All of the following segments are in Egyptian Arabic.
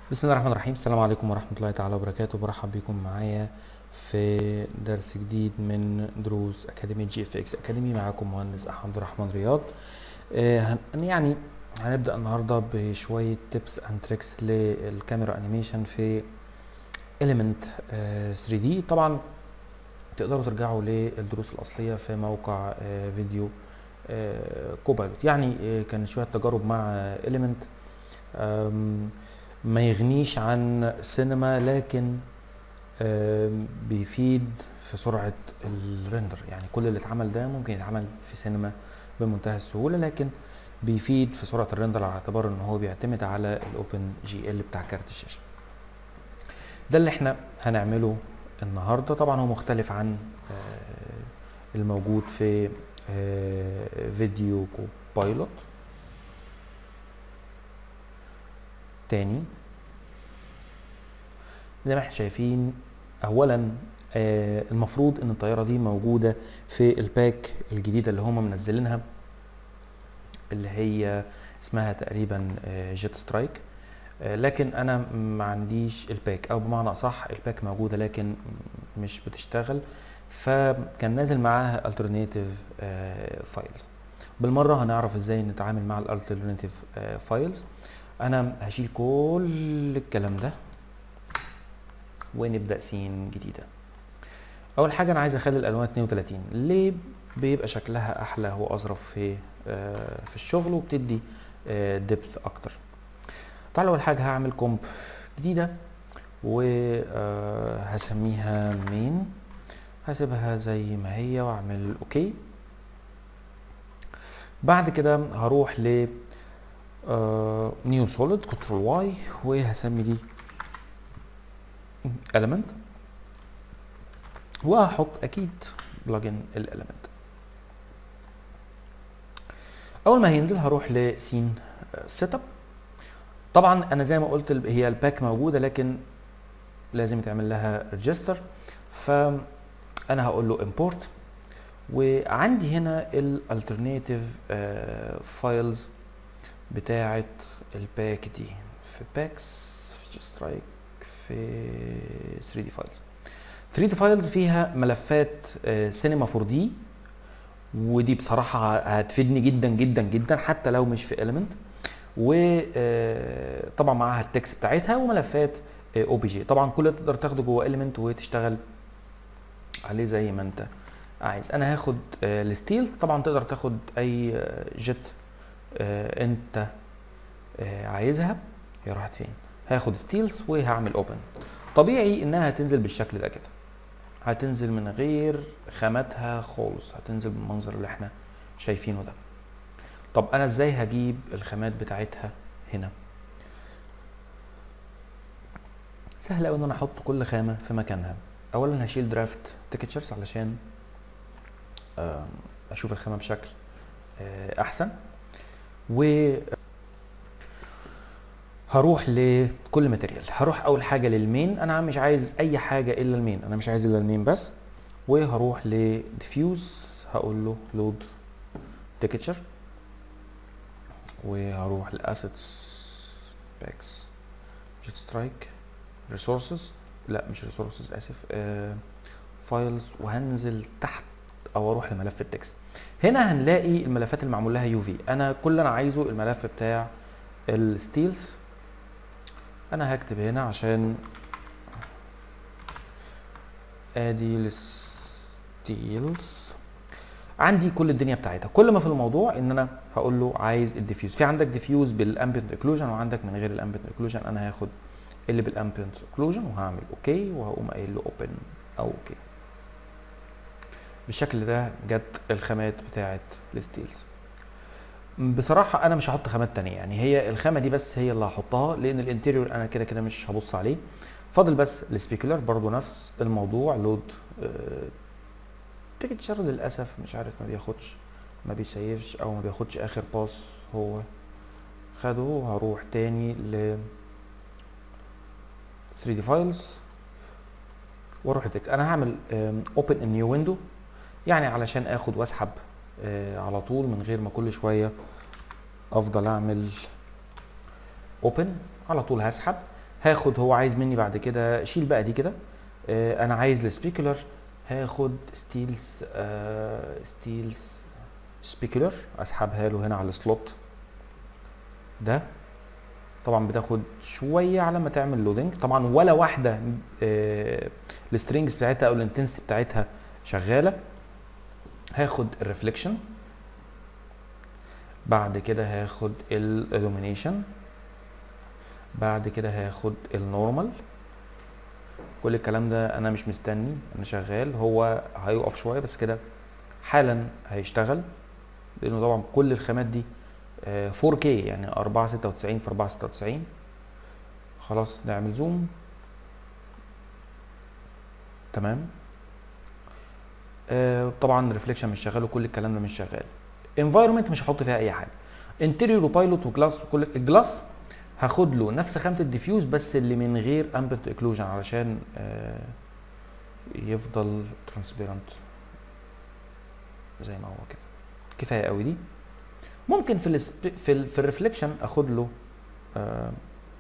بسم الله الرحمن الرحيم السلام عليكم ورحمة الله تعالى وبركاته برحب بكم معايا في درس جديد من دروس أكاديمية جي اف اكس أكاديمي معاكم مهندس أحمد الرحمن رياض آه هن يعني هنبدأ النهاردة بشوية تيبس اند تريكس للكاميرا انيميشن في element آه 3 d طبعا تقدروا ترجعوا للدروس الأصلية في موقع آه فيديو آه كوبايلوت يعني آه كان شوية تجارب مع element آم ما يغنيش عن سينما لكن بيفيد في سرعة الريندر يعني كل اللي اتعمل ده ممكن يتعمل في سينما بمنتهى السهولة لكن بيفيد في سرعة الريندر على اعتبار ان هو بيعتمد على الاوبن جي ال بتاع كارت الشاشة ده اللي احنا هنعمله النهاردة طبعا هو مختلف عن الموجود في فيديو كوبايلوت تاني زي ما احنا شايفين اولا آه المفروض ان الطياره دي موجوده في الباك الجديده اللي هم منزلينها اللي هي اسمها تقريبا آه جيت سترايك آه لكن انا ما عنديش الباك او بمعنى اصح الباك موجوده لكن مش بتشتغل فكان نازل معاها alternative فايلز بالمره هنعرف ازاي نتعامل مع الالترناتيف فايلز انا هشيل كل الكلام ده ونبدا سين جديده اول حاجه انا عايز اخلي الالوان 32 ليه بيبقى شكلها احلى واظرف في آه في الشغل وبتدي آه دبث اكتر تعالوا اول حاجه هعمل كومب جديده وهسميها مين هسيبها زي ما هي واعمل اوكي بعد كده هروح ل نيو سوليد كنترول واي وهسمي دي element وهحط اكيد بلجن الاليمنت اول ما هينزل هروح لسين سيت اب طبعا انا زي ما قلت هي الباك موجوده لكن لازم يتعمل لها ريجستر فانا هقول له امبورت وعندي هنا الالترناتيف فايلز بتاعه الباك دي في باكس في سترايك في 3 دي فايلز 3 دي فايلز فيها ملفات سينما 4 دي ودي بصراحه هتفيدني جدا جدا جدا حتى لو مش في اليمنت وطبعا معاها التكست بتاعتها وملفات او بي جي طبعا كل ده تقدر تاخده جوه اليمنت وتشتغل عليه زي ما انت عايز انا هاخد الستيل طبعا تقدر تاخد اي جيت آه انت آه عايزها هي راحت فين هاخد ستيلز وهعمل اوبن طبيعي انها هتنزل بالشكل ده كده هتنزل من غير خاماتها خالص هتنزل بالمنظر اللي احنا شايفينه ده طب انا ازاي هجيب الخامات بتاعتها هنا سهل قوي ان انا احط كل خامه في مكانها اولا هشيل درافت تيكتشرز علشان آه اشوف الخامه بشكل احسن و هروح لكل ماتيريال هروح اول حاجه للمين انا مش عايز اي حاجه الا المين انا مش عايز الا المين بس وهروح لديفيوز هقول له لود تكتشر وهروح لاسيتس باكس جيت سترايك ريسورسز لا مش ريسورسز اسف فايلز وهنزل تحت او اروح لملف التكست هنا هنلاقي الملفات اللي معمول لها يو في انا كل اللي انا عايزه الملف بتاع الستيلز انا هكتب هنا عشان ادي الستيلز عندي كل الدنيا بتاعتها كل ما في الموضوع ان انا هقول له عايز الديفيوز في عندك ديفيوز بالامبيانت اوكلوجن وعندك من غير الامبيانت اوكلوجن انا هاخد اللي بالامبيانت اوكلوجن وهعمل اوكي وهقوم قايل له اوبن او اوكي بالشكل ده جت الخامات بتاعت الستيلز بصراحة أنا مش هحط خامات تانية يعني هي الخامة دي بس هي اللي هحطها لأن الانتيريور أنا كده كده مش هبص عليه فاضل بس السبيكولر برضو نفس الموضوع لود آه تكتشر للأسف مش عارف ما بياخدش ما بيسيفش أو ما بياخدش آخر باس هو خده وهروح تاني ل 3 دي فايلز واروح لتكت انا هعمل اوبن ان نيو ويندو يعني علشان اخد واسحب آه على طول من غير ما كل شويه افضل اعمل اوبن على طول هسحب هاخد هو عايز مني بعد كده شيل بقى دي كده آه انا عايز السبيكولر هاخد ستيلز آه ستيلز سبيكولر اسحبها له هنا على السلوت ده طبعا بتاخد شويه على ما تعمل لودنج طبعا ولا واحده آه السترينجز بتاعتها او الانتنسيتي بتاعتها شغاله هاخد الريفليكشن بعد كده هاخد الالومينيشن بعد كده هاخد النورمال كل الكلام ده انا مش مستني انا شغال هو هيقف شويه بس كده حالا هيشتغل لانه طبعا كل الخامات دي 4K يعني 496 في 496 خلاص نعمل زوم تمام آه طبعا ريفليكشن مش شغال وكل الكلام ده مش شغال انفايرمنت مش هحط فيها اي حاجه انتيريور وبايلوت وجلاس وكل الجلاس هاخد له نفس خامه الديفيوز بس اللي من غير امبنت اكلوجن علشان آه يفضل ترانسبيرنت زي ما هو كده كفايه قوي دي ممكن في ال في ال في الريفليكشن اخد له آه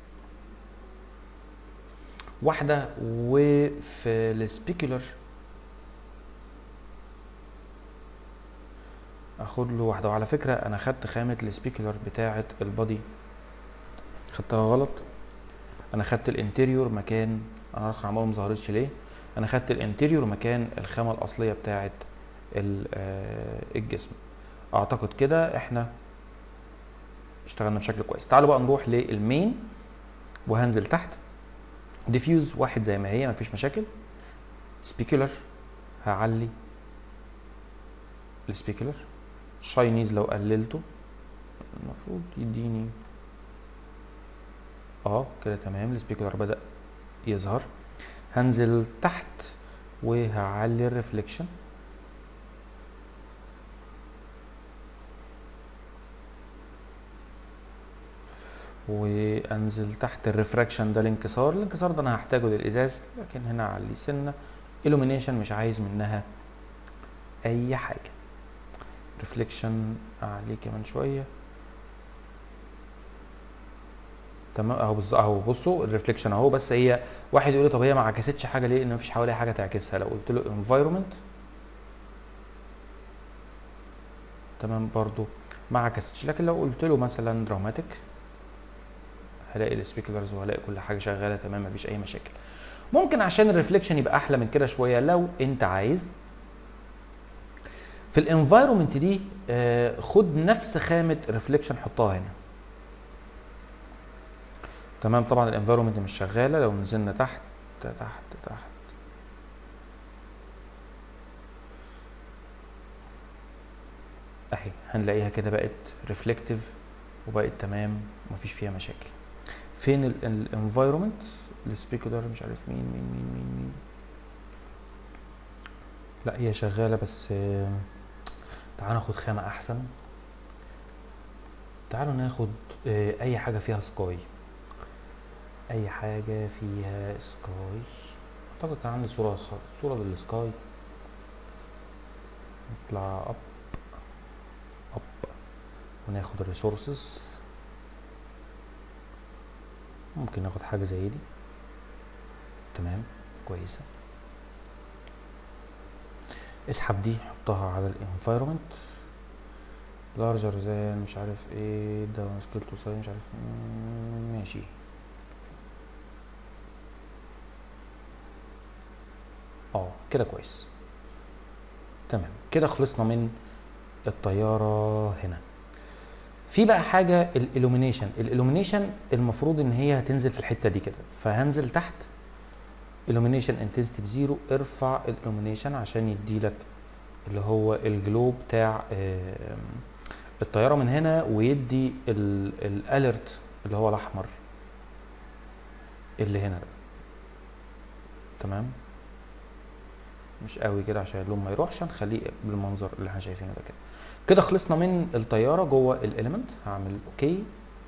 واحده وفي السبيكولر اخد له واحده وعلى فكره انا خدت خامه السبيكولر بتاعه البادي خدتها غلط انا خدت الانتيريور مكان انا عمال ما ظهرتش ليه انا خدت الانتيريور مكان الخامه الاصليه بتاعه الجسم اعتقد كده احنا اشتغلنا بشكل كويس تعالوا بقى نروح للمين وهنزل تحت ديفيوز واحد زي ما هي مفيش مشاكل سبيكولر هعلي السبيكولر شاينيز لو قللته المفروض يديني اه كده تمام السبيكولر بدأ يظهر هنزل تحت وهعلي الريفليكشن وانزل تحت الريفراكشن ده الانكسار الانكسار ده انا هحتاجه للازاز لكن هنا اعلي سنه illumination مش عايز منها اي حاجه ريفليكشن اعليه كمان شويه تمام اهو بص اهو بصوا الريفليكشن اهو بس هي واحد يقول لي طب هي ما عكستش حاجه ليه؟ لان مفيش حواليها حاجه تعكسها لو قلت له انفايرمنت تمام برضو ما عكستش لكن لو قلت له مثلا دراماتيك هلاقي السبيكلرز وهلاقي كل حاجه شغاله تمام مفيش اي مشاكل ممكن عشان الريفليكشن يبقى احلى من كده شويه لو انت عايز في الانفايرمنت دي آه خد نفس خامه ريفليكشن حطها هنا تمام طبعا الانفايرمنت مش شغاله لو نزلنا تحت تحت تحت اهي هنلاقيها كده بقت ريفلكتيف وبقت تمام مفيش فيها مشاكل فين الانفايرمنت السبيكولر مش عارف مين مين مين مين مين لا هي شغاله بس تعال ناخد خامه احسن تعالوا ناخد اي حاجه فيها سكاي اي حاجه فيها سكاي اعتقد كان عندي صوره صوره للسكاي نطلع اب اب وناخد الريسورسز ممكن ناخد حاجه زي دي تمام كويسه اسحب دي حطها على الانفايرمنت لارجر زي مش عارف ايه ده سكيلتو ساي مش عارف ماشي اه كده كويس تمام كده خلصنا من الطياره هنا في بقى حاجه الالومينيشن الالومينيشن المفروض ان هي هتنزل في الحته دي كده فهنزل تحت illumination intensity بزيرو ارفع الالومينيشن عشان يديلك اللي هو الجلو بتاع الطياره من هنا ويدي الالرت اللي هو الاحمر اللي هنا ده تمام مش قوي كده عشان اللون ما يروحش هنخليه بالمنظر اللي احنا شايفينه ده كده كده خلصنا من الطياره جوه الاليمنت هعمل اوكي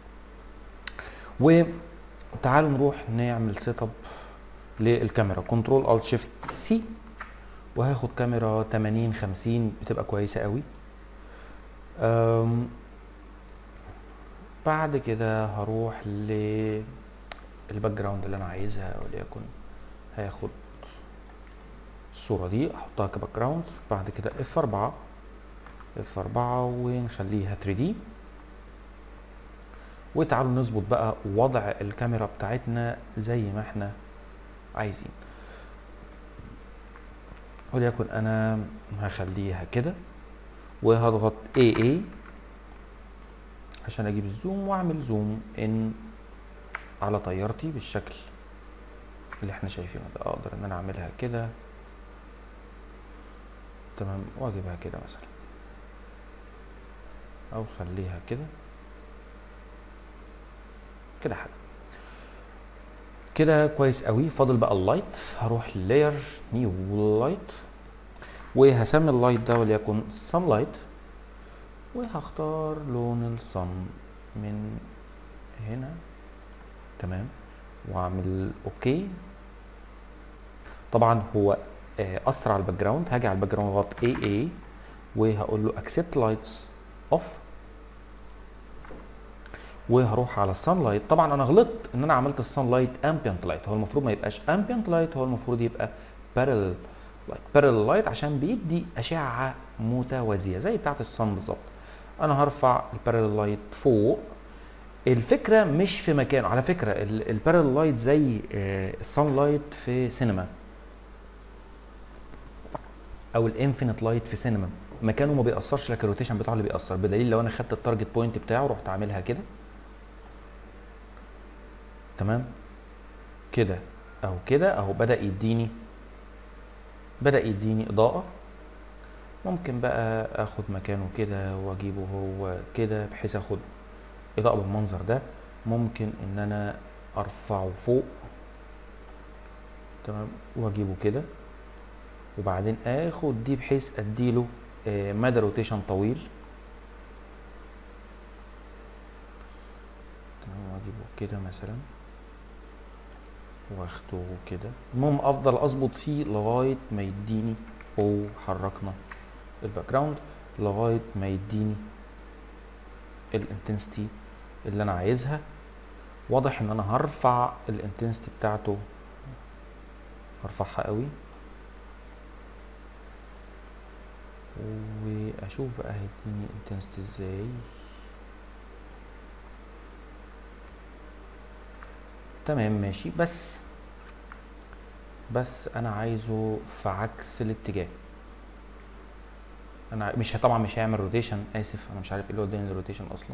وتعالوا نروح نعمل سيت اب للكاميرا كنترول الت شيفت سي وهاخد كاميرا 80 50 بتبقى كويسه قوي بعد كده هروح ل الباك جراوند اللي انا عايزها وليكن هاخد الصورة دي احطها كباك جراوند بعد كده اف 4 اف 4 ونخليها 3 دي وتعالوا نظبط بقى وضع الكاميرا بتاعتنا زي ما احنا عايزين وليكن انا هخليها كده وهضغط AA عشان اجيب الزوم واعمل زوم ان على طيارتي بالشكل اللي احنا شايفينه ده اقدر ان انا اعملها كده تمام واجيبها كده مثلا او خليها كده كده حلو كده كويس قوي فاضل بقى اللايت هروح لاير نيو لايت وهسمي اللايت ده وليكن سان لايت وهختار لون الصن من هنا تمام واعمل اوكي طبعا هو آه، اسرع الباك جراوند هاجي على الباك جراوند اضغط اي اي وهقول له accept lights off وهروح على السان لايت طبعا انا غلطت ان انا عملت السان لايت امبيانت لايت هو المفروض ما يبقاش امبيانت لايت هو المفروض يبقى بارل لايت بارل لايت عشان بيدي اشعه متوازيه زي بتاعه الصن بالظبط انا هرفع البارل لايت فوق الفكره مش في مكانه على فكره البارل لايت زي الصن لايت في سينما او الانفينيت لايت في سينما مكانه ما بيأثرش لكن الروتيشن بتاعه اللي بيأثر بدليل لو انا خدت التارجت بوينت بتاعه رحت عاملها كده تمام كده او كده اهو بدأ يديني بدأ يديني اضاءة ممكن بقى اخد مكانه كده واجيبه هو كده بحيث اخد اضاءة بالمنظر ده ممكن ان انا ارفعه فوق تمام واجيبه كده وبعدين اخد دي بحيث اديله آه، مدى روتيشن طويل تمام واجيبه كده مثلا واخده كده المهم افضل اظبط فيه لغايه ما يديني او حركنا الباك جراوند لغايه ما يديني الانتنسيتي اللي انا عايزها واضح ان انا هرفع الانتنسيتي بتاعته هرفعها قوي واشوف بقى هيديني انتنسيتي ازاي تمام ماشي بس بس انا عايزه في عكس الاتجاه انا ع- مش ه- طبعا مش هيعمل روتيشن اسف انا مش عارف ايه اللي وداني الروتيشن اصلا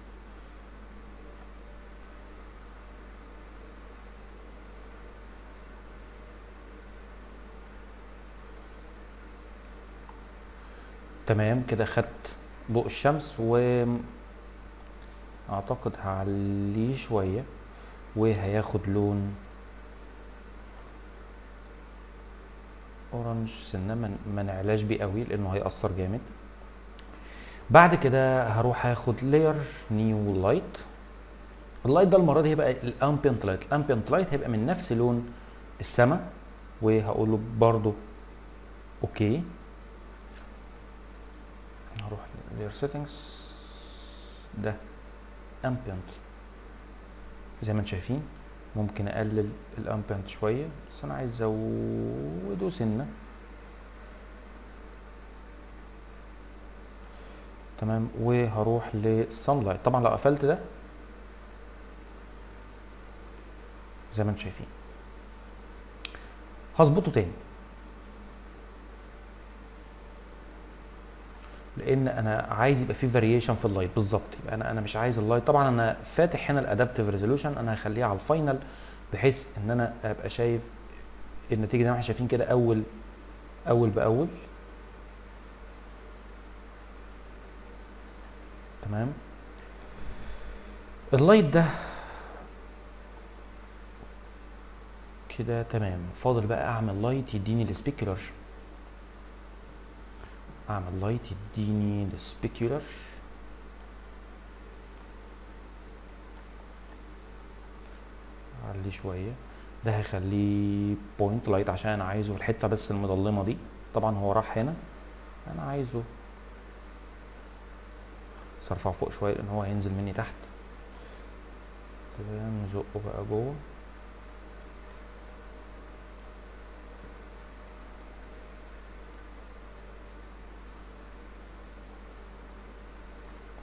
تمام كده خدت ضوء الشمس و اعتقد هعليه شويه وهياخد لون اورنج سنه ما ما نعلاش بيه قوي لانه هيأثر جامد بعد كده هروح اخد لاير نيو لايت اللايت ده المره دي هيبقى الامبيانت لايت الامبيانت لايت هيبقى من نفس لون السماء وهقول له برضو اوكي هروح لاير سيتنجز ده امبيانت زي ما انتم شايفين ممكن اقلل الامبيانت شويه بس انا عايز ازوده سنه تمام وهروح للسان لايت طبعا لو قفلت ده زي ما انتم شايفين هظبطه تاني لان انا عايز يبقى في فاريشن في اللايت بالظبط يبقى انا انا مش عايز اللايت طبعا انا فاتح هنا الادابتيف ريزولوشن انا هخليها على الفاينل بحيث ان انا ابقى شايف النتيجه زي ما احنا شايفين كده اول اول باول تمام اللايت ده كده تمام فاضل بقى اعمل لايت يديني السبيكولر اعمل لايت يديني السبيكولر عليه شويه ده هيخليه بوينت لايت عشان انا عايزه في الحته بس المظلمه دي طبعا هو راح هنا انا عايزه بس ارفعه فوق شويه لان هو هينزل مني تحت تمام نزقه بقى جوه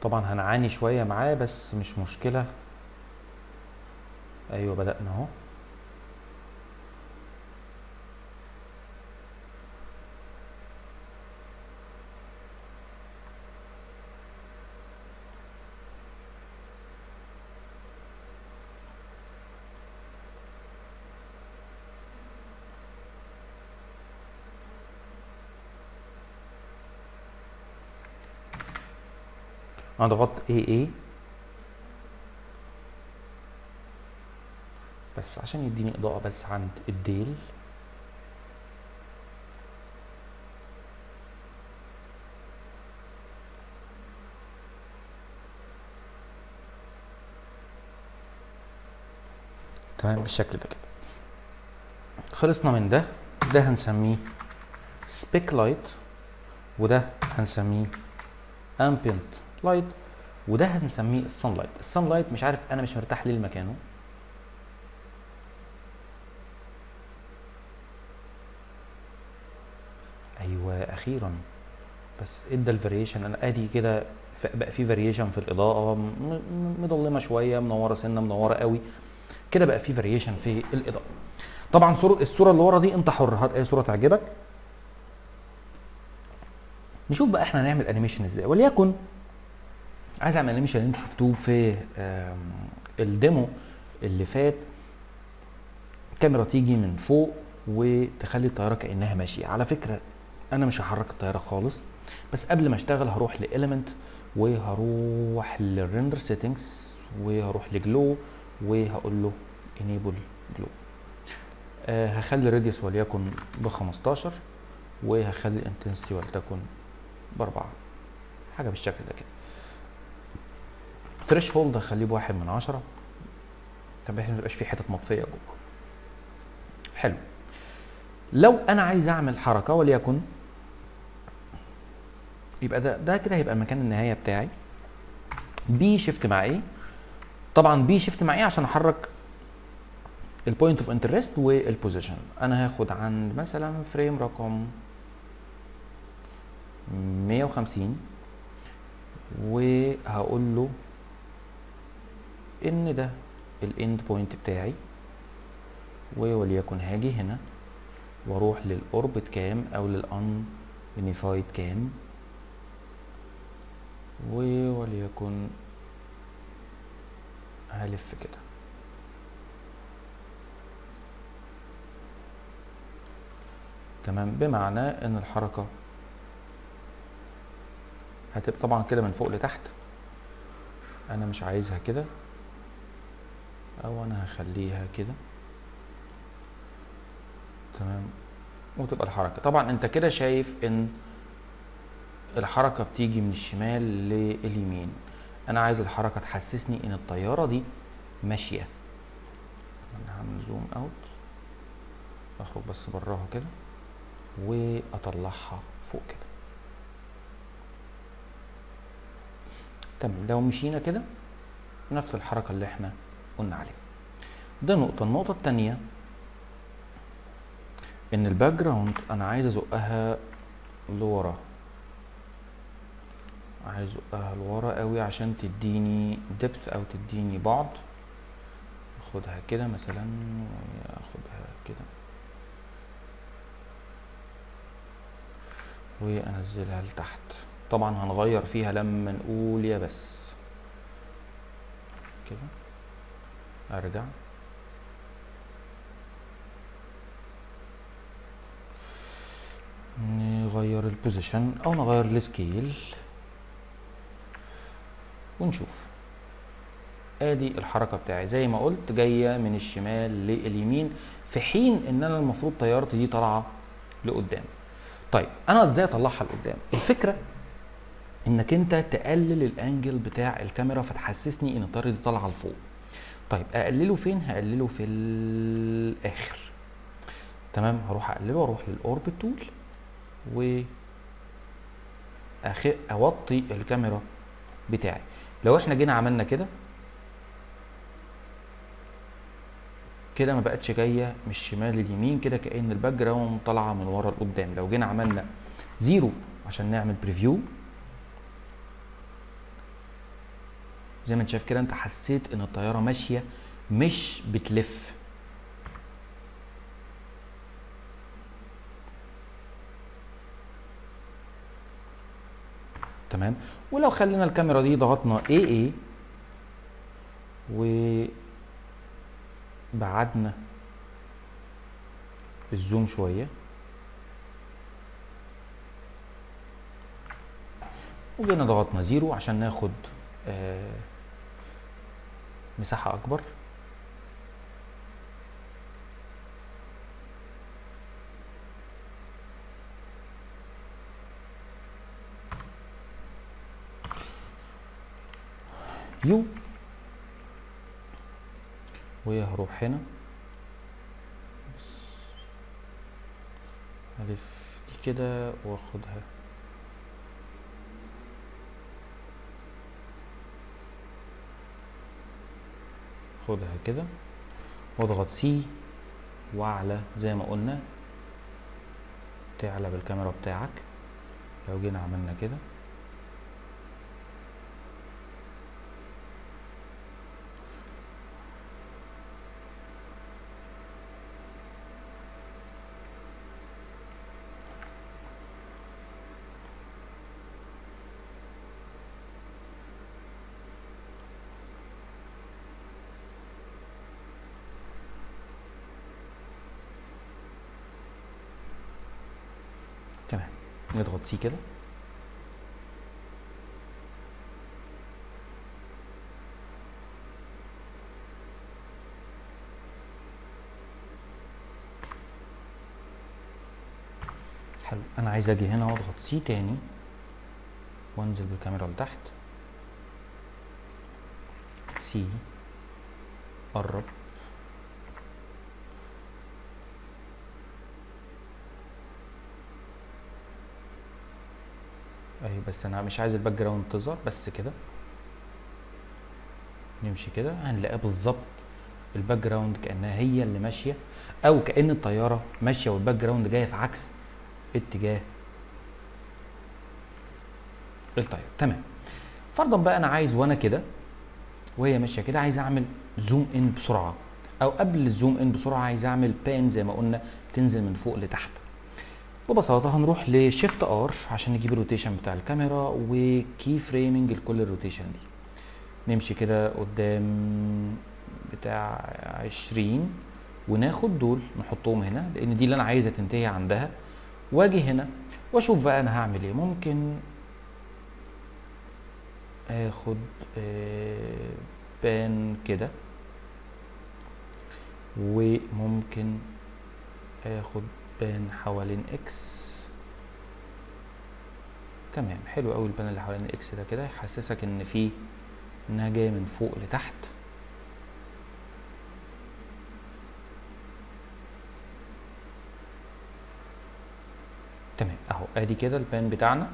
طبعا هنعاني شويه معاه بس مش مشكله ايوه بدأنا اهو اضغط AA بس عشان يديني اضاءة بس عند الديل تمام بالشكل ده كده خلصنا من ده ده هنسميه سبيك لايت وده هنسميه امبيانت لايت وده هنسميه الصن لايت الصن لايت مش عارف انا مش مرتاح ليه لمكانه ايوه اخيرا بس ادى الفاريشن انا ادي كده ف- بقى في فاريشن في الاضاءه م- م- مظلمه شويه منوره سنه منوره قوي كده بقى في فاريشن في الاضاءه طبعا صوره الصوره اللي ورا دي انت حر هات اي صوره تعجبك نشوف بقى احنا هنعمل انيميشن ازاي وليكن عايز اعمل انيميشن اللي انتوا شفتوه في آم، الديمو اللي فات كاميرا تيجي من فوق وتخلي الطياره كانها ماشيه على فكره انا مش هحرك الطياره خالص بس قبل ما اشتغل هروح لإليمنت وهروح للريندر سيتنجز وهروح لجلو وهقول له انيبل جلو آه هخلي الراديوس وليكن ب 15 وهخلي الانتنسيتي ولتكن باربعة حاجه بالشكل ده كده ثريش هولد هخليه بواحد من عشرة طب احنا ميبقاش في حتت مطفيه جوه حلو لو انا عايز اعمل حركه وليكن يبقى ده ده كده هيبقى مكان النهايه بتاعي بي شيفت مع ايه طبعا بي شيفت مع ايه عشان احرك البوينت اوف انترست والبوزيشن انا هاخد عند مثلا فريم رقم 150 وهقول له ان ده الاند بوينت بتاعي وليكن هاجي هنا واروح للاوربت كام او للان يونيفايد كام وليكن هلف كده تمام بمعنى ان الحركه هتبقى طبعا كده من فوق لتحت انا مش عايزها كده او انا هخليها كده تمام وتبقى الحركه طبعا انت كده شايف ان الحركه بتيجي من الشمال لليمين انا عايز الحركه تحسسني ان الطياره دي ماشيه انا هعمل زوم اوت اخرج بس براها كده واطلعها فوق كده تمام لو مشينا كده نفس الحركه اللي احنا قلنا عليها ده نقطه النقطه الثانيه ان الباك جراوند انا عايز ازقها لورا عايز ازقها لورا قوي عشان تديني دبث او تديني بعد اخدها كده مثلا واخدها كده وانزلها لتحت طبعا هنغير فيها لما نقول يا بس كده ارجع نغير البوزيشن او نغير السكيل ونشوف ادي الحركه بتاعي زي ما قلت جايه من الشمال لليمين في حين ان انا المفروض طيارتي دي طالعه لقدام طيب انا ازاي اطلعها لقدام الفكره انك انت تقلل الانجل بتاع الكاميرا فتحسسني ان الطياره دي طالعه لفوق طيب اقلله فين هقلله في الاخر تمام هروح اقلله واروح للاوربت تول و أخ... اوطي الكاميرا بتاعي لو احنا جينا عملنا كده كده ما بقتش جايه من الشمال لليمين كده كان الباك جراوند طالعه من ورا لقدام لو جينا عملنا زيرو عشان نعمل بريفيو زي ما انت شايف كده انت حسيت ان الطياره ماشيه مش بتلف تمام ولو خلينا الكاميرا دي ضغطنا AA وبعدنا الزوم شويه وجينا ضغطنا زيرو عشان ناخد آه مساحة أكبر يو وهروح هنا بس ألف دي كده واخدها خدها كده واضغط سي واعلى زي ما قلنا تعلى بالكاميرا بتاعك لو جينا عملنا كده تمام نضغط سي كده حلو انا عايز اجي هنا واضغط سي تاني وانزل بالكاميرا لتحت سي قرب اهي بس انا مش عايز الباك جراوند تظهر بس كده نمشي كده هنلاقيها بالظبط الباك جراوند كانها هي اللي ماشيه او كان الطياره ماشيه والباك جراوند جايه في عكس اتجاه الطياره تمام فرضا بقى انا عايز وانا كده وهي ماشيه كده عايز اعمل زوم ان بسرعه او قبل الزوم ان بسرعه عايز اعمل بان زي ما قلنا تنزل من فوق لتحت ببساطه هنروح لشيفت ار عشان نجيب الروتيشن بتاع الكاميرا وكي فريمنج لكل الروتيشن دي نمشي كده قدام بتاع عشرين وناخد دول نحطهم هنا لان دي اللي انا عايزه تنتهي عندها واجي هنا واشوف بقى انا هعمل ايه ممكن اخد آه، بان كده وممكن اخد بان حوالين اكس تمام حلو قوي البان اللي حوالين اكس ده كده يحسسك ان في انها جايه من فوق لتحت تمام اهو ادي كده البان بتاعنا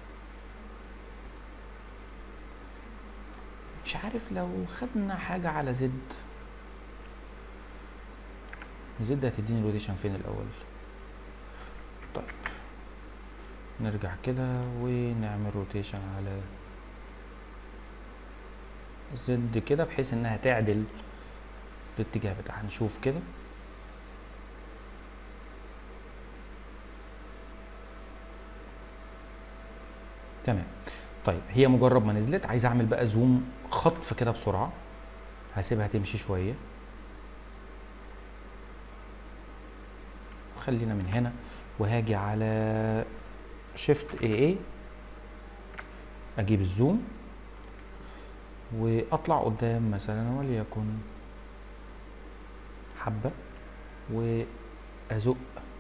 مش عارف لو خدنا حاجة على زد زد هتديني الروتيشن فين الأول طيب نرجع كده ونعمل روتيشن على زد كده بحيث انها تعدل الاتجاه بتاعها نشوف كده تمام طيب هي مجرد ما نزلت عايز اعمل بقى زوم خطف كده بسرعه هسيبها تمشي شويه خلينا من هنا وهاجي على شيفت اي اي اجيب الزوم واطلع قدام مثلا وليكن حبه وازق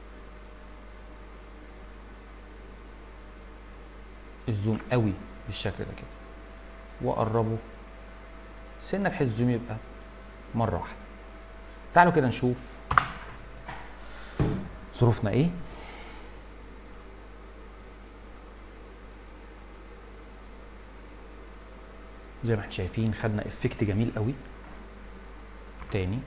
الزوم قوي بالشكل ده كده واقربه سنه بحيث الزوم يبقى مره واحده تعالوا كده نشوف ظروفنا ايه زي ما احنا شايفين خدنا افكت جميل قوي تاني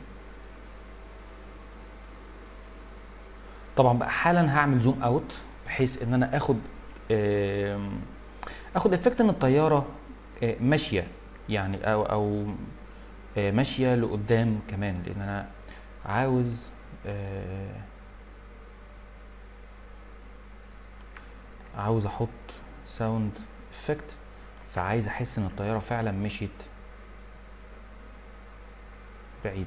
طبعا بقى حالا هعمل زوم اوت بحيث ان انا اخد آم، اخد افكت ان الطياره آه، ماشيه يعني او او آه، ماشيه لقدام كمان لان انا عاوز آه، عاوز احط ساوند افكت فعايز احس ان الطياره فعلا مشيت بعيد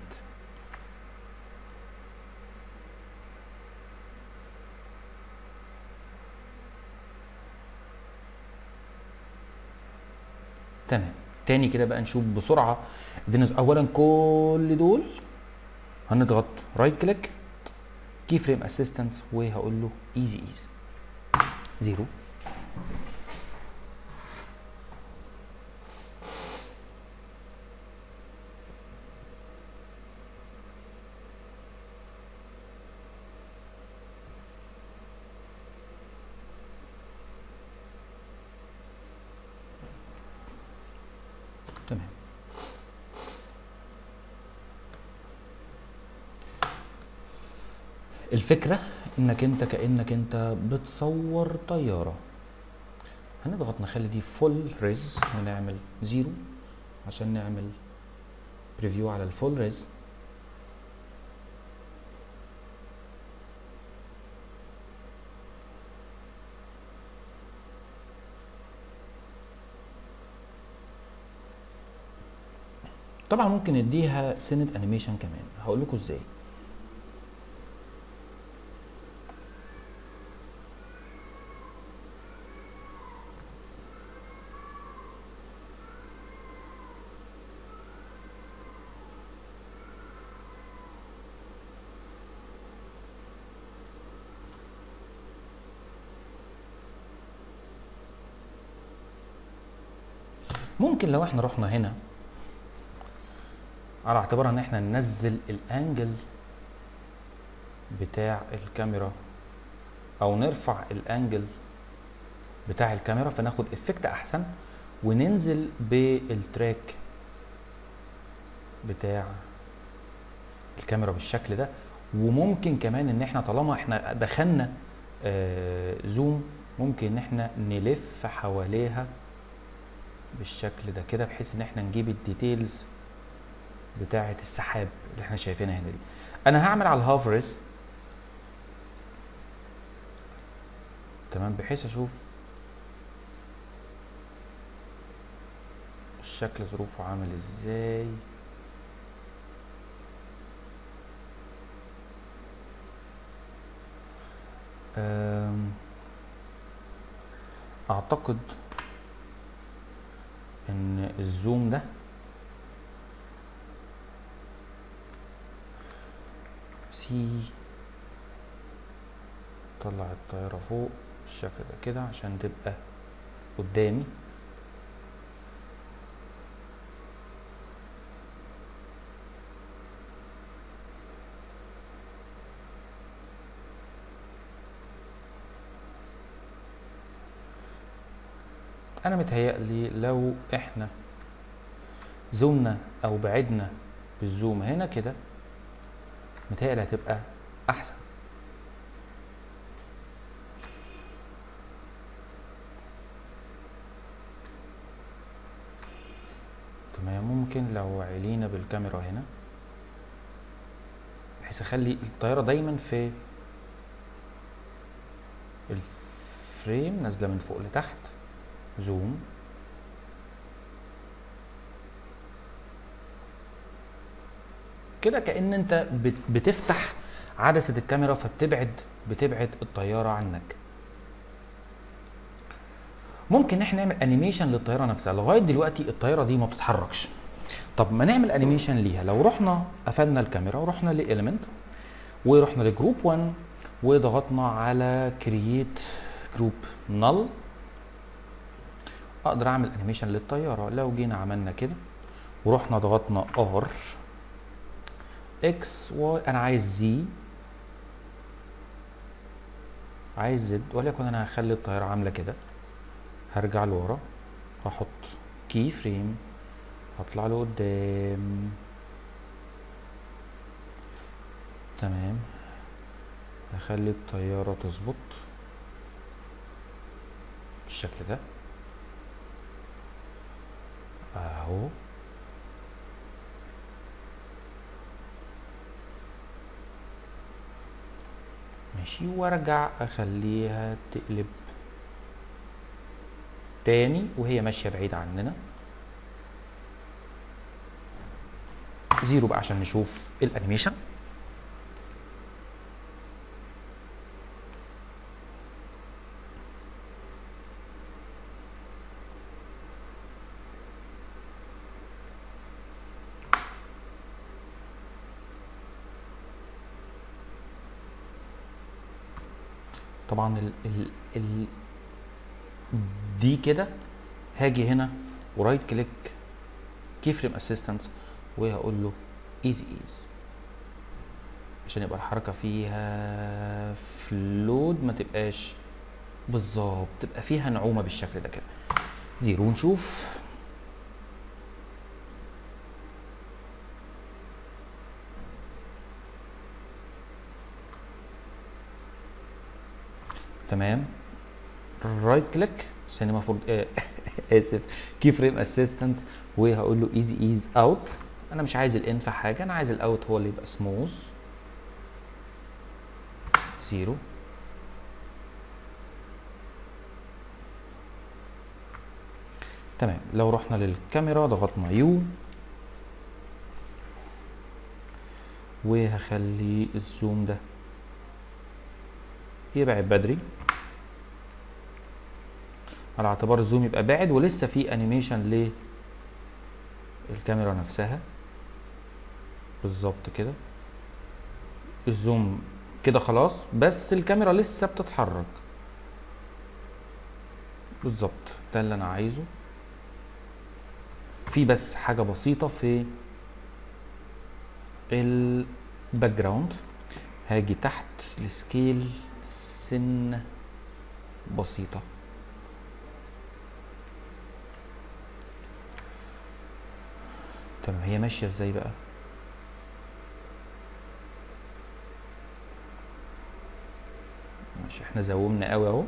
تمام تاني كده بقى نشوف بسرعه ادينا اولا كل دول هنضغط رايت كليك كي فريم اسيستنس وهقول له ايزي ايز زيرو تمام الفكرة انك انت كأنك انت بتصور طيارة هنضغط نخلي دي فول ريز ونعمل زيرو عشان نعمل بريفيو على الفول ريز طبعا ممكن نديها سنة انيميشن كمان هقول لكم ازاي ممكن لو احنا رحنا هنا على اعتبار ان احنا ننزل الانجل بتاع الكاميرا او نرفع الانجل بتاع الكاميرا فناخد افكت احسن وننزل بالتراك بتاع الكاميرا بالشكل ده وممكن كمان ان احنا طالما احنا دخلنا آه زوم ممكن ان احنا نلف حواليها بالشكل ده كده بحيث ان احنا نجيب الديتيلز بتاعه السحاب اللي احنا شايفينها هنا دي انا هعمل على الهافرز تمام بحيث اشوف الشكل ظروفه عامل ازاي أم، اعتقد ان الزوم ده سي طلع الطيارة فوق بالشكل ده كده عشان تبقى قدامي انا متهيألي لو احنا زومنا او بعدنا بالزوم هنا كده متهيألي هتبقى احسن تمام ممكن لو علينا بالكاميرا هنا بحيث اخلي الطيارة دايما في الفريم نازلة من فوق لتحت زوم كده كأن انت بت- بتفتح عدسة الكاميرا فبتبعد بتبعد الطيارة عنك ممكن احنا نعمل انيميشن للطيارة نفسها لغاية دلوقتي الطيارة دي ما بتتحركش طب ما نعمل انيميشن ليها لو رحنا قفلنا الكاميرا ورحنا لإيليمنت ورحنا لجروب 1 وضغطنا على كرييت جروب نل اقدر اعمل انيميشن للطياره لو جينا عملنا كده ورحنا ضغطنا ار اكس واي انا عايز زي عايز زد وليكن انا هخلي الطياره عامله كده هرجع لورا هحط كي فريم هطلع لقدام تمام هخلي الطياره تظبط بالشكل ده اهو ماشي وارجع اخليها تقلب تاني وهي ماشيه بعيد عننا زيرو بقى عشان نشوف الانيميشن طبعا ال ال ال دي كده هاجي هنا ورايت كليك كي فريم اسيستنس وهقول له ايزي ايز عشان يبقى الحركه فيها فلود ما تبقاش بالظبط تبقى فيها نعومه بالشكل ده كده زيرو نشوف تمام رايت كليك سينما فور آه اسف كي فريم اسيستنت وهقول له ايزي ايز اوت انا مش عايز الان في حاجه انا عايز الاوت هو اللي يبقى سموث زيرو تمام لو رحنا للكاميرا ضغطنا يو وهخلي الزوم ده يبعد بدري على اعتبار الزوم يبقى بعد ولسه في انيميشن للكاميرا نفسها بالظبط كده الزوم كده خلاص بس الكاميرا لسه بتتحرك بالظبط ده اللي انا عايزه في بس حاجه بسيطه في الباك جراوند هاجي تحت السكيل سن بسيطه تمام هي ماشيه ازاي بقى ماشي احنا زومنا قوي اهو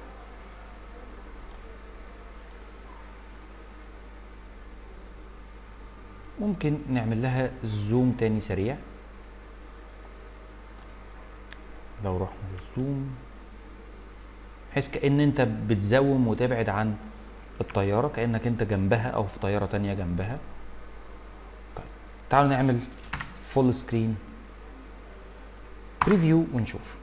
ممكن نعمل لها زوم تاني سريع لو رحنا للزوم بحيث كأن انت بتزوم وتبعد عن الطيارة كأنك انت جنبها او في طيارة تانية جنبها طيب تعالوا نعمل فول سكرين بريفيو ونشوف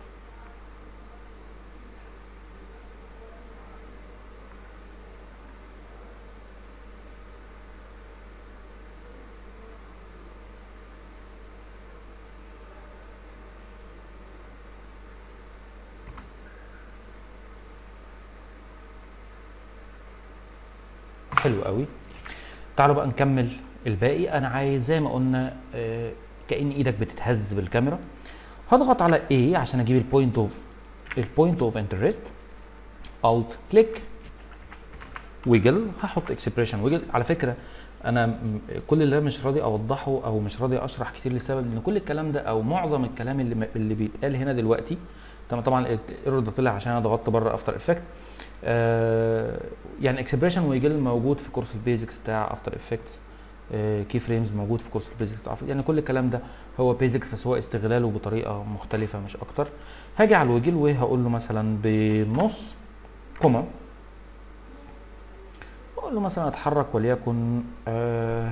حلو قوي تعالوا بقى نكمل الباقي انا عايز زي ما قلنا آه، كأن ايدك بتتهز بالكاميرا هضغط على A عشان اجيب البوينت اوف البوينت اوف انترست الت كليك ويجل هحط اكسبريشن ويجل على فكره انا م- كل اللي أنا مش راضي اوضحه او مش راضي اشرح كتير لسبب ان كل الكلام ده او معظم الكلام اللي م- اللي بيتقال هنا دلوقتي طبعا طبعا الايرور ده طلع عشان انا ضغطت بره افتر افكت آه يعني اكسبريشن ويجل موجود في كورس البيزكس بتاع افتر افكتس كي فريمز موجود في كورس البيزكس بتاع After- يعني كل الكلام ده هو بيزكس بس هو استغلاله بطريقه مختلفه مش اكتر هاجي على الويجل وهقول له مثلا بنص كوما واقول له مثلا اتحرك وليكن آه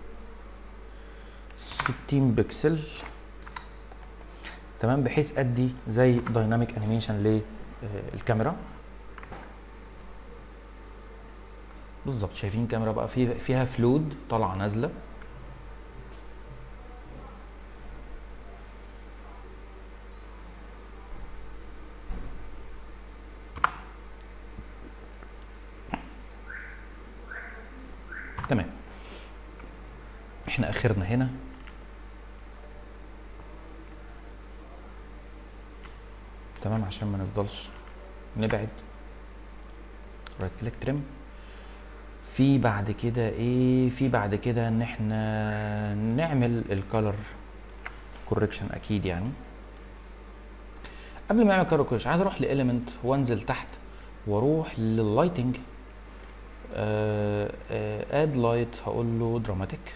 60 بكسل تمام بحيث ادي زي دايناميك انيميشن للكاميرا بالظبط شايفين الكاميرا بقى في فيها فلود طالعه نازله تمام احنا اخرنا هنا تمام عشان ما نفضلش نبعد رايت كليك تريم في بعد كده ايه في بعد كده ان احنا نعمل الكالر كوركشن اكيد يعني قبل ما اعمل كالر كوركشن عايز اروح لاليمنت وانزل تحت واروح لللايتنج اد لايت هقول له دراماتيك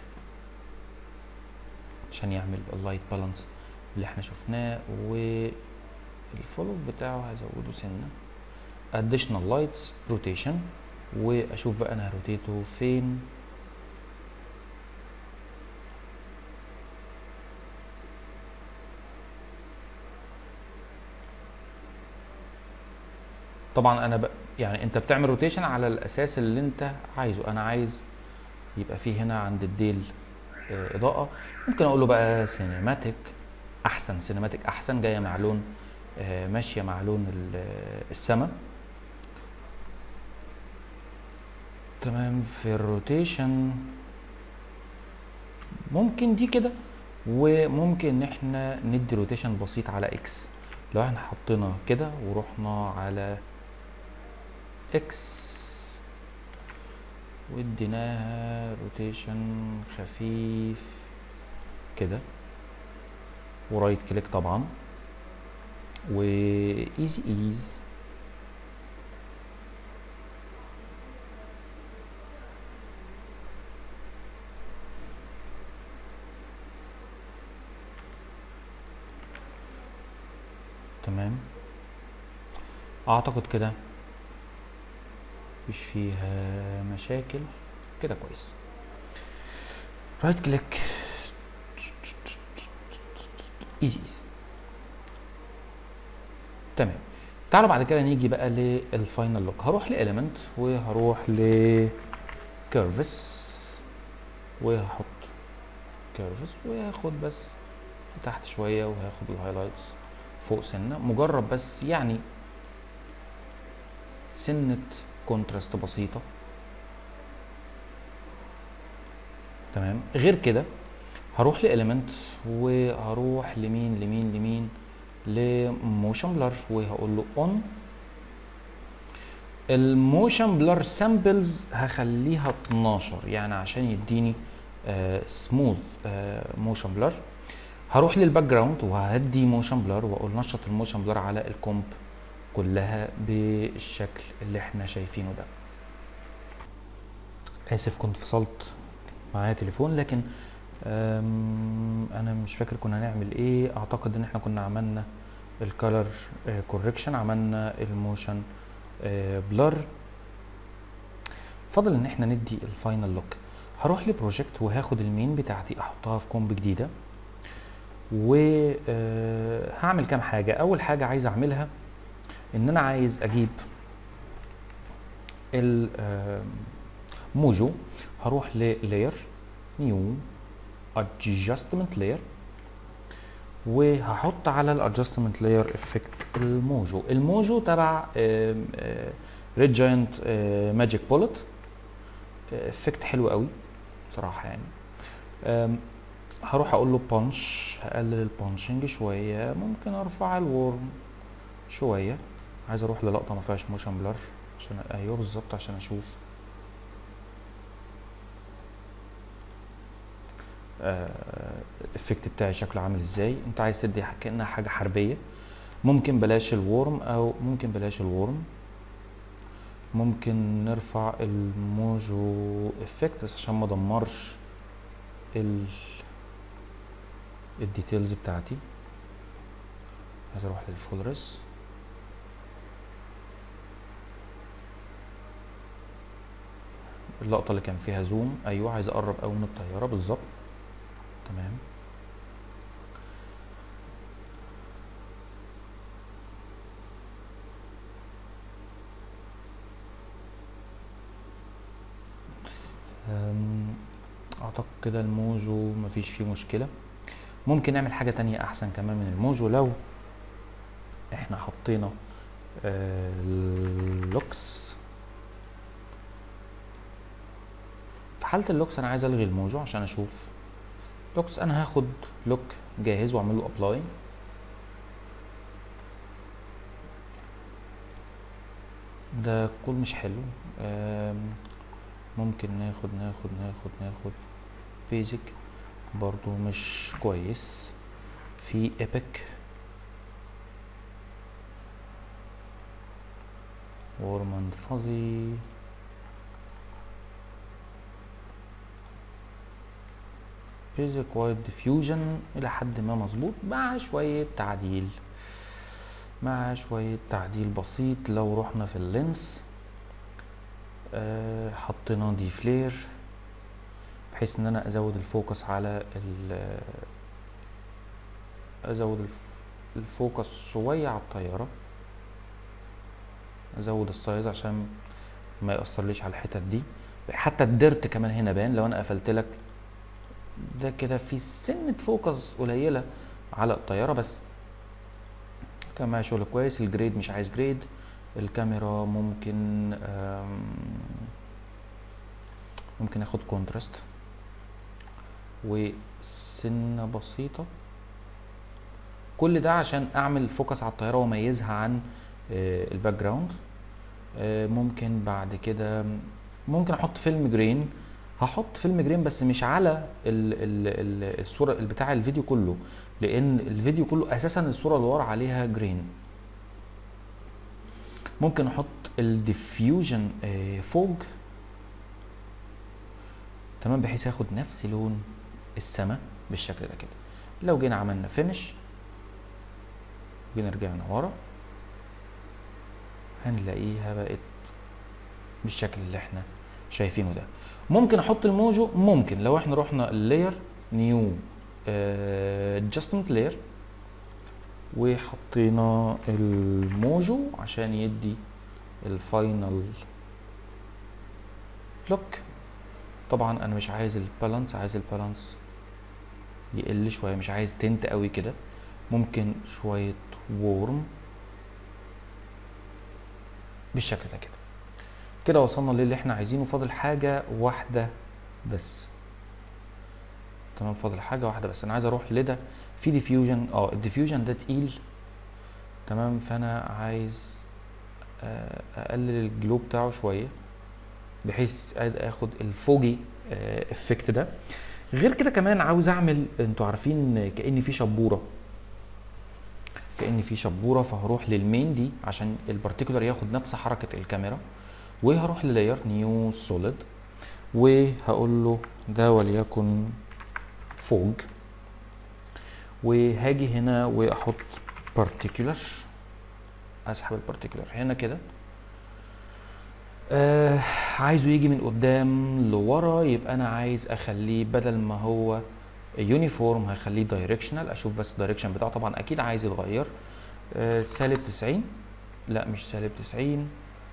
عشان يعمل اللايت بالانس اللي احنا شفناه والفولو بتاعه هزوده سنه additional lights rotation واشوف بقى انا هروتيته فين طبعا انا ب... يعني انت بتعمل روتيشن على الاساس اللي انت عايزه انا عايز يبقى في هنا عند الديل آه، اضاءه ممكن اقول له بقى سينماتيك احسن سينماتيك احسن جايه مع لون آه، ماشيه مع لون السماء تمام في الروتيشن ممكن دي كده وممكن ان احنا ندي روتيشن بسيط على اكس لو احنا حطينا كده ورحنا على اكس واديناها روتيشن خفيف كده ورايت كليك طبعا وايزي ايز تمام اعتقد كده مفيش فيها مشاكل كده كويس رايت كليك ايزي ايزي تمام تعالوا بعد كده نيجي بقى للفاينل لوك هروح لإليمنت وهروح ل كيرفس وهحط كيرفس وهاخد بس تحت شويه وهاخد الهايلايتس فوق سنه مجرد بس يعني سنه كونتراست بسيطه تمام غير كده هروح لإليمنت وهروح لمين لمين لمين لموشن بلر وهقول له اون الموشن بلر سامبلز هخليها 12 يعني عشان يديني سموث موشن بلر هروح للباك جراوند وهدي موشن بلر واقول نشط الموشن بلر على الكومب كلها بالشكل اللي احنا شايفينه ده اسف كنت فصلت معايا تليفون لكن أم، انا مش فاكر كنا هنعمل ايه اعتقد ان احنا كنا عملنا الكالر كوركشن عملنا الموشن بلر فاضل ان احنا ندي الفاينل لوك هروح لبروجكت وهاخد المين بتاعتي احطها في كومب جديده وهعمل كام حاجه اول حاجه عايز اعملها ان انا عايز اجيب الموجو هروح للاير نيو adjustment layer وهحط على الادجستمنت لاير افكت الموجو الموجو تبع ريد جاينت ماجيك بولت افكت حلو قوي بصراحه يعني أم، هروح اقول له بانش هقلل البانشنج شويه ممكن ارفع الورم شويه عايز اروح للقطه ما فيهاش موشن بلر عشان ايوه بالظبط عشان اشوف الافكت بتاعي شكله عامل ازاي انت عايز تدي ح- كانها حاجه حربيه ممكن بلاش الورم او ممكن بلاش الورم ممكن نرفع الموجو افكت بس عشان ما ادمرش ال الديتيلز بتاعتي عايز اروح للفولرس اللقطة اللي كان فيها زوم ايوه عايز اقرب قوي من الطيارة بالظبط تمام أم، اعتقد كده الموجو مفيش فيه مشكلة ممكن نعمل حاجة تانية احسن كمان من الموجو لو احنا حطينا آه، اللوكس في حالة اللوكس انا عايز الغي الموجو عشان اشوف لوكس انا هاخد لوك جاهز واعمل له ابلاي ده كل مش حلو آم، ممكن ناخد ناخد ناخد ناخد بيزك برضو مش كويس في ايبك وورم اند فازي basic white diffusion الى حد ما مظبوط مع شوية تعديل مع شوية تعديل بسيط لو رحنا في اللينس آه حطينا دي فلير بحيث ان انا ازود الفوكس على ال ازود الف- الفوكس شوية على الطيارة ازود السايز عشان ما يأثرليش على الحتت دي حتى الديرت كمان هنا بان لو انا قفلت لك ده كده في سنة فوكس قليلة على الطيارة بس كان معايا شغل كويس الجريد مش عايز جريد الكاميرا ممكن آم، ممكن اخد كونتراست وسنة بسيطة كل ده عشان اعمل فوكس على الطيارة واميزها عن آه، الباك جراوند آه، ممكن بعد كده ممكن احط فيلم جرين هحط فيلم جرين بس مش على ال ال ال الصوره بتاع الفيديو كله لان الفيديو كله اساسا الصوره اللي ورا عليها جرين ممكن احط الديفيوجن فوق تمام بحيث ياخد نفس لون السماء بالشكل ده كده لو جينا عملنا فينش جينا رجعنا ورا هنلاقيها بقت بالشكل اللي احنا شايفينه ده ممكن احط الموجو ممكن لو احنا رحنا اللاير نيو ادجستمنت لاير وحطينا الموجو عشان يدي الفاينل لوك طبعا انا مش عايز البالانس عايز البالانس يقل شويه مش عايز تنت قوي كده ممكن شويه وورم بالشكل ده كده كده وصلنا للي احنا عايزينه فاضل حاجة واحدة بس تمام فاضل حاجة واحدة بس انا عايز اروح لده في ديفيوجن اه الديفيوجن ده تقيل تمام فانا عايز آه، اقلل الجلو بتاعه شوية بحيث اخد الفوجي افكت ده غير كده كمان عاوز اعمل انتوا عارفين كأن في شبورة كأن في شبورة فهروح للمين دي عشان البارتيكولر ياخد نفس حركة الكاميرا وهروح للاير نيو سوليد وهقول له ده وليكن فوق وهاجي هنا واحط بارتيكولر اسحب البارتيكولر هنا كده آه عايزه يجي من قدام لورا يبقى انا عايز اخليه بدل ما هو يونيفورم هخليه دايركشنال اشوف بس الدايركشن بتاعه طبعا اكيد عايز يتغير آه سالب 90 لا مش سالب 90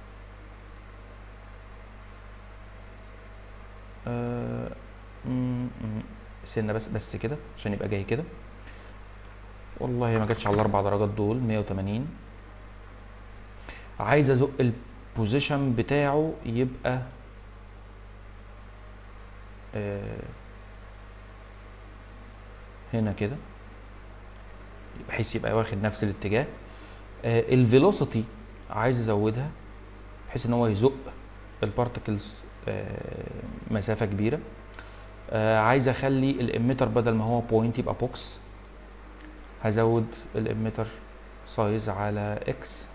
آه، م- م- سنه بس بس كده عشان يبقى جاي كده والله ما جاتش على الاربع درجات دول 180 عايز ازق البوزيشن بتاعه يبقى آه، هنا كده بحيث يبقى واخد نفس الاتجاه الفيلوسيتي عايز ازودها بحيث ان هو يزق البارتكلز مسافه كبيره آه، عايز اخلي الاميتر بدل ما هو بوينت يبقى بوكس هزود الاميتر سايز على اكس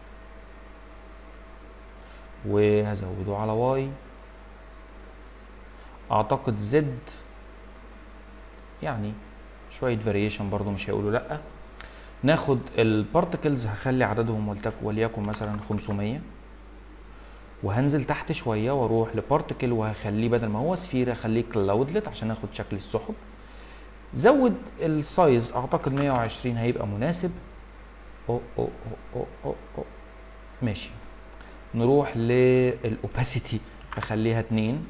وهزوده على واي اعتقد زد يعني شويه فاريشن برضو مش هيقولوا لا ناخد البارتكلز هخلي عددهم ولتك- وليكن مثلا 500 وهنزل تحت شويه واروح لبارتكل وهخليه بدل ما هو سفير اخليه كلاودلت عشان اخد شكل السحب زود السايز اعتقد 120 هيبقى مناسب أو أو أو أو أو أو. ماشي نروح للاوباسيتي اخليها 2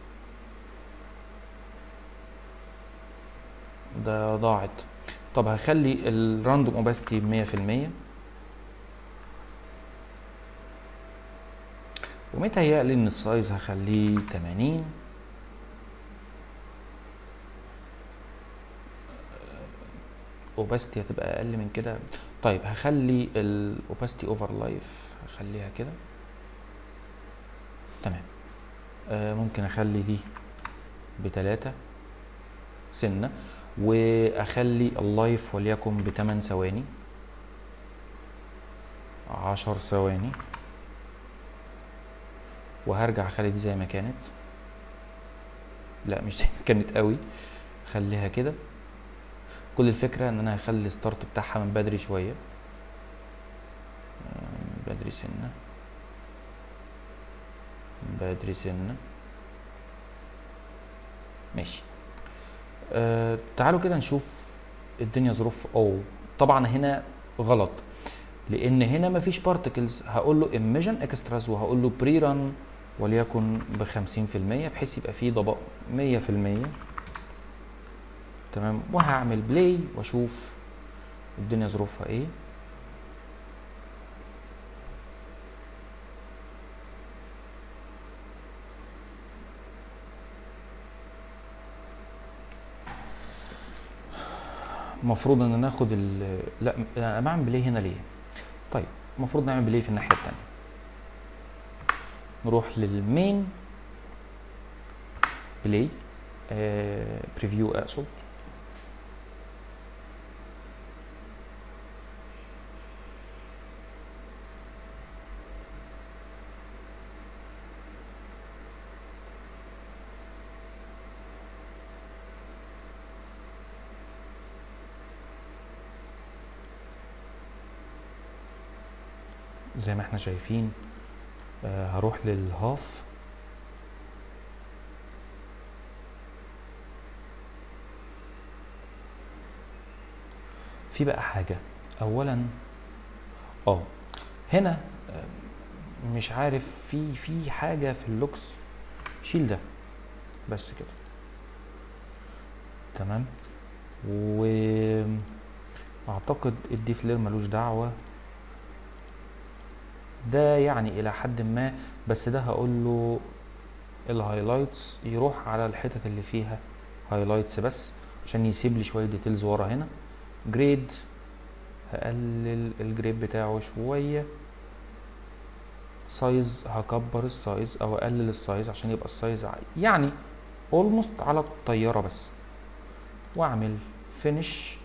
ده ضاعت طب هخلي الراندوم اوباسيتي 100% ومتهيألي ان السايز هخليه 80 اوباستي هتبقى اقل من كده طيب هخلي الاوباستي اوفر لايف هخليها كده تمام آه ممكن اخلي دي بتلاتة سنة واخلي اللايف وليكن بتمن ثواني عشر ثواني وهرجع اخلي دي زي ما كانت لا مش زي ما كانت قوي خليها كده كل الفكرة ان انا هخلي الستارت بتاعها من بدري شوية آه، بدري سنة بدري سنة ماشي آه تعالوا كده نشوف الدنيا ظروف او طبعا هنا غلط لان هنا مفيش بارتكلز هقول له ايميجن اكستراز وهقول له بري ران وليكن ب 50% بحيث يبقى فيه ضبط 100% تمام وهعمل بلاي واشوف الدنيا ظروفها ايه المفروض ان ناخد ال لا انا بعمل بلاي هنا ليه طيب المفروض نعمل بلاي في الناحيه التانية نروح للمين بلاي آه بريفيو اقصد زي ما احنا شايفين آه هروح للهاف في بقى حاجة اولا اه هنا آه، مش عارف في في حاجة في اللوكس شيل ده بس كده تمام و اعتقد الدي فلير ملوش دعوة ده يعني الى حد ما بس ده هقول له الهايلايتس يروح على الحتت اللي فيها هايلايتس بس عشان يسيب لي شويه ديتيلز ورا هنا جريد هقلل الجريد بتاعه شويه سايز هكبر السايز او اقلل السايز عشان يبقى السايز ع- يعني اولموست على الطياره بس واعمل فينش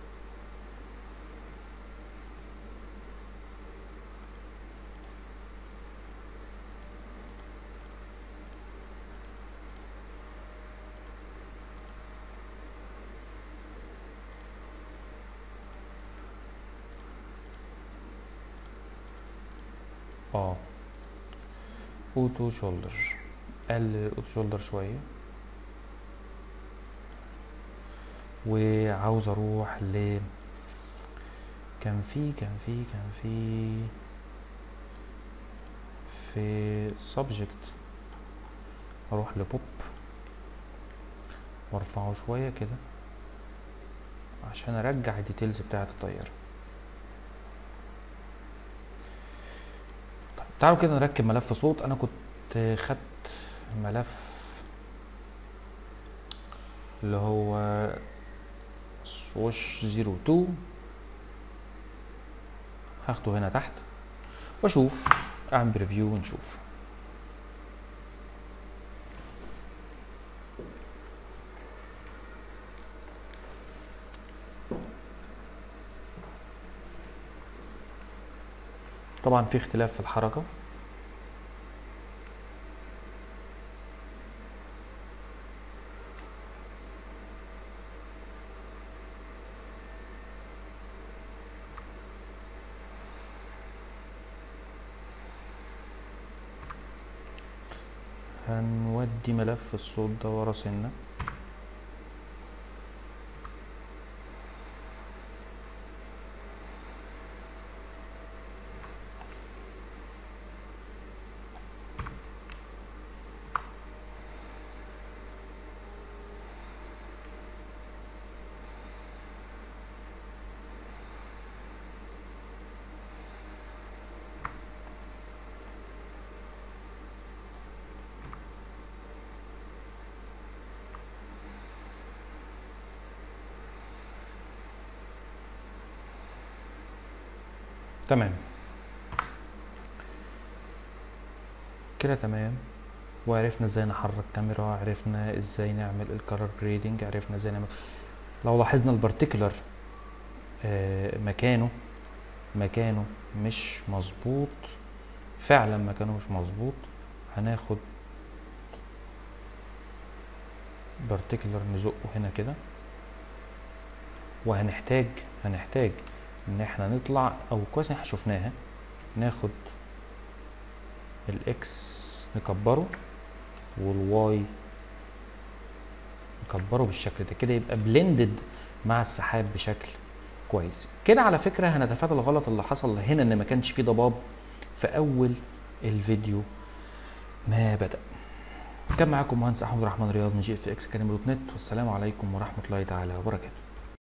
اه اوتو شولدر قلل الاوتو شولدر شويه وعاوز اروح ل كان في كان في كان في في subject اروح لبوب وارفعه شويه كده عشان ارجع الديتيلز بتاعه الطياره طيب تعالوا كده نركب ملف صوت انا كنت خدت ملف اللي هو سوش 02 هاخده هنا تحت واشوف اعمل بريفيو ونشوف طبعا في اختلاف في الحركة هنودي ملف الصوت ده ورا سنة تمام كده تمام وعرفنا ازاي نحرك كاميرا عرفنا ازاي نعمل الكالر جريدنج عرفنا ازاي نعمل لو لاحظنا البارتيكولر مكانه مكانه مش مظبوط فعلا مكانه مش مظبوط هناخد بارتيكولر نزقه هنا كده وهنحتاج هنحتاج ان احنا نطلع او كويس ان احنا شفناها ناخد الاكس نكبره والواي نكبره بالشكل ده كده يبقى بلندد مع السحاب بشكل كويس كده على فكره هنتفادى الغلط اللي حصل هنا ان ما كانش فيه ضباب في اول الفيديو ما بدا كان معاكم مهندس احمد الرحمن رياض من جي اف اكس اكاديمي دوت نت والسلام عليكم ورحمه الله تعالى وبركاته